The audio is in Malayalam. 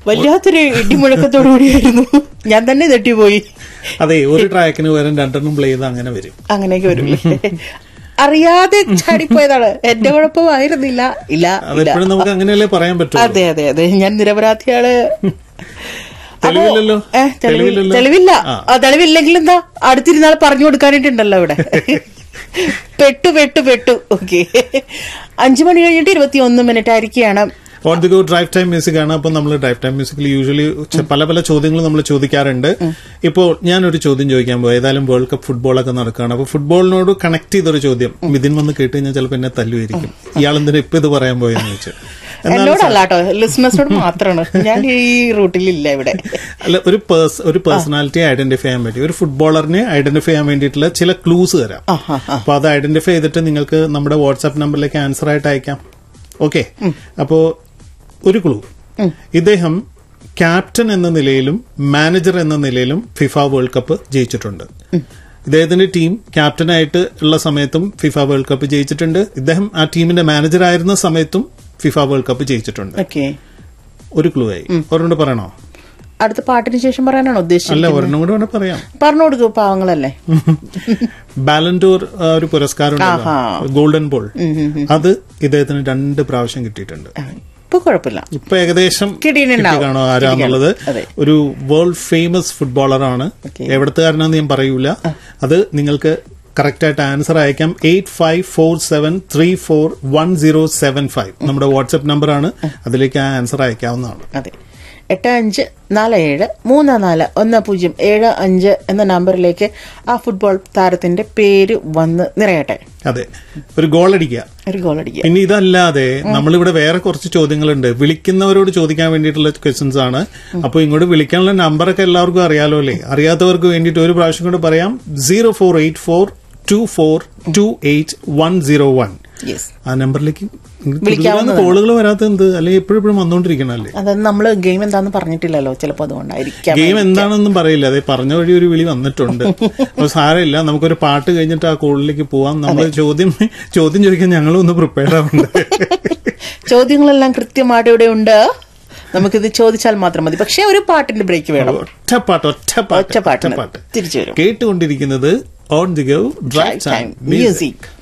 വല്ലാത്തൊരു ഇടിമുഴക്കത്തോടു കൂടിയായിരുന്നു ഞാൻ തന്നെ തെറ്റിപ്പോയി അതെ ഒരു ട്രാക്കിന് പകരം രണ്ടെണ്ണം പ്ലേ ചെയ്ത് അങ്ങനെ വരും അങ്ങനെയൊക്കെ വരില്ലേ അറിയാതെ ചാടിപ്പോയതാണ് എന്റെ കുഴപ്പമായിരുന്നില്ല ഇല്ല ഇല്ല അതെപ്പോഴും നമുക്ക് അങ്ങനെയല്ലേ പറയാൻ പറ്റുള്ളൂ അതെ അതെ അതെ ഞാൻ നിരപരാധിയാണ് തെളിവില്ലല്ലോ അപ്പോ, ഏ, തെളിവി- തെളിവില്ലല്ലോ തെളിവില്ല ആ. ആ, തെളിവില്ലെങ്കിൽ എന്താ അടുത്തിരുന്നാൾ പറഞ്ഞു കൊടുക്കാനായിട്ടുണ്ടല്ലോ ഇവിടെ പെട്ടു പെട്ടു പെട്ടു ഓക്കെ അഞ്ചു മണി കഴിഞ്ഞിട്ട് ഇരുപത്തി ഒന്ന് മിനിറ്റ് ആയിരിക്കുകയാണ് on the go drive time music ആണ് അപ്പൊ നമ്മൾ ഡ്രൈവ് ടൈം മ്യൂസിക്കിൽ യൂഷ്വലി പല പല ചോദ്യങ്ങൾ നമ്മൾ ചോദിക്കാറുണ്ട് ഇപ്പോൾ ഞാനൊരു ചോദ്യം ചോദിക്കാൻ പോയി ഏതായാലും വേൾഡ് കപ്പ് ഫുട്ബോളൊക്കെ നടക്കുകയാണ് അപ്പൊ ഫുട്ബോളിനോട് കണക്ട് ചെയ്തൊരു ചോദ്യം മിഥിൻ വന്ന് കേട്ട് കഴിഞ്ഞാൽ ചിലപ്പോൾ എന്നെ തല്ലുമായിരിക്കും ഇയാൾ എന്തിനാ ഇപ്പൊ ഇത് പറയാൻ പോയെന്ന് വെച്ച് എന്നോടല്ല കേട്ടോ ലിസ്ണേഴ്സിനോട് മാത്രമാണ് ഞാൻ ഈ റൂട്ടിലില്ല ഇവിടെ അല്ല ഒരു പേഴ്സ് ഒരു പേഴ്സണാലിറ്റി ഐഡന്റിഫൈ ചെയ്യാൻ പറ്റി ഒരു ഫുട്ബോളറിനെ ഐഡന്റിഫൈ ചെയ്യാൻ വേണ്ടിയിട്ടുള്ള ചില ക്ലൂസ് തരാം ആ, ആ, ആ. അപ്പൊ അത് ഐഡന്റിഫൈ ചെയ്തിട്ട് നിങ്ങൾക്ക് നമ്മുടെ വാട്സാപ്പ് നമ്പറിലേക്ക് ആൻസർ ആയിട്ട് അയക്കാം ഓക്കെ അപ്പോ ഒരു ക്ലൂ ഇദ്ദേഹം ക്യാപ്റ്റൻ എന്ന നിലയിലും മാനേജർ എന്ന നിലയിലും ഫിഫ വേൾഡ് കപ്പ് ജയിച്ചിട്ടുണ്ട് ഇദ്ദേഹത്തിന്റെ ടീം ക്യാപ്റ്റനായിട്ട് ഉള്ള സമയത്തും ഫിഫ വേൾഡ് കപ്പ് ജയിച്ചിട്ടുണ്ട് ഇദ്ദേഹം ആ ടീമിന്റെ മാനേജർ ആയിരുന്ന സമയത്തും ഫിഫ വേൾഡ് കപ്പ് ജയിച്ചിട്ടുണ്ട് ഓക്കെ ഒരു ക്ലൂ ആയി ഒരെണ്ണം പറയണോ അടുത്ത പാട്ടിന് ശേഷം പറയാനാണ് അല്ല ഉദ്ദേശിച്ചത് ഒരെണ്ണം കൂടെ വേണേ പറയാം പറഞ്ഞു കൊടുക്കൂ പാവങ്ങളല്ലേ ബാലൻഡോർ ഒരു പുരസ്കാരം ആഹാ. ഗോൾഡൻ ബോൾ അത് ഇദ്ദേഹത്തിന് രണ്ട് പ്രാവശ്യം കിട്ടിയിട്ടുണ്ട് ആ, ഇപ്പൊ കുഴപ്പമില്ല ഇപ്പൊ ഏകദേശം കിട്ടിയിട്ടുണ്ടാവും. കിട്ടിക്കാണോ ആരാന്നുള്ളത് അതെ. ഒരു വേൾഡ് ഫേമസ് ഫുട്ബോളറാണ് Okay. എവിടത്തുകാരനാന്ന് ഞാൻ പറയൂല അത് നിങ്ങൾക്ക് കറക്റ്റ് ആയിട്ട് ആൻസർ അയക്കാം eight five four seven three four one zero seven five നമ്മുടെ വാട്സ്ആപ്പ് നമ്പറാണ് അതിലേക്ക് ആ ആൻസർ അയക്കാവുന്നതാണ് അതെ എട്ട് അഞ്ച് നാല് ഏഴ് മൂന്ന് നാല് ഒന്ന് പൂജ്യം ഏഴ് അഞ്ച് എന്ന നമ്പറിലേക്ക് ആ ഫുട്ബോൾ താരത്തിന്റെ പേര് വന്ന് നിറയട്ടെ അതെ ഒരു ഗോൾ അടിക്കുക ഒരു ഗോൾ അടിക്കുക പിന്നെ ഇതല്ലാതെ നമ്മളിവിടെ വേറെ കുറച്ച് ചോദ്യങ്ങളുണ്ട് വിളിക്കുന്നവരോട് ചോദിക്കാൻ വേണ്ടിയിട്ടുള്ള ക്വസ്റ്റ്യൻസ് ആണ് അപ്പൊ ഇങ്ങോട്ട് വിളിക്കാനുള്ള നമ്പറൊക്കെ എല്ലാവർക്കും അറിയാലോ അല്ലേ അറിയാത്തവർക്ക് വേണ്ടിയിട്ട് ഒരു പ്രാവശ്യം കൂടെ പറയാം zero four eight four two four two eight one zero one yes ആ നമ്പറിലേക്ക് വിളിക്കാവുന്നതാണ്. കോളുകൾ വരാത്ത എന്ത് അല്ലെങ്കിൽ എപ്പോഴും എപ്പോഴും വന്നോണ്ടിരിക്കണല്ലേ അതായത് നമ്മള് ഗെയിം എന്താന്ന് പറഞ്ഞിട്ടില്ലല്ലോ ചിലപ്പോ അതുകൊണ്ടായിരിക്കാം ഗെയിം എന്താണെന്നും പറയില്ല അതെ പറഞ്ഞ വഴി ഒരു വിളി വന്നിട്ടുണ്ട് അപ്പൊ സാരമില്ല നമുക്കൊരു പാട്ട് കഴിഞ്ഞിട്ട് ആ കോളിലേക്ക് പോവാം നമ്മൾ ചോദ്യം ചോദ്യം ചോദിക്കാൻ ഞങ്ങളും ഒന്ന് പ്രിപ്പയർ ആവുന്നുണ്ട് ചോദ്യങ്ങളെല്ലാം കൃത്യമായിട്ട് ഇവിടെ ഉണ്ട് നമുക്കിത് ചോദിച്ചാൽ മാത്രം മതി പക്ഷെ ഒരു പാട്ടിന്റെ ബ്രേക്ക് വേണം ഒറ്റപ്പാട്ട് ഒറ്റപ്പാട്ട് ഒറ്റപ്പാട്ടിന് തിരിച്ചു വരും കേട്ടുകൊണ്ടിരിക്കുന്നത് on the go drive time music music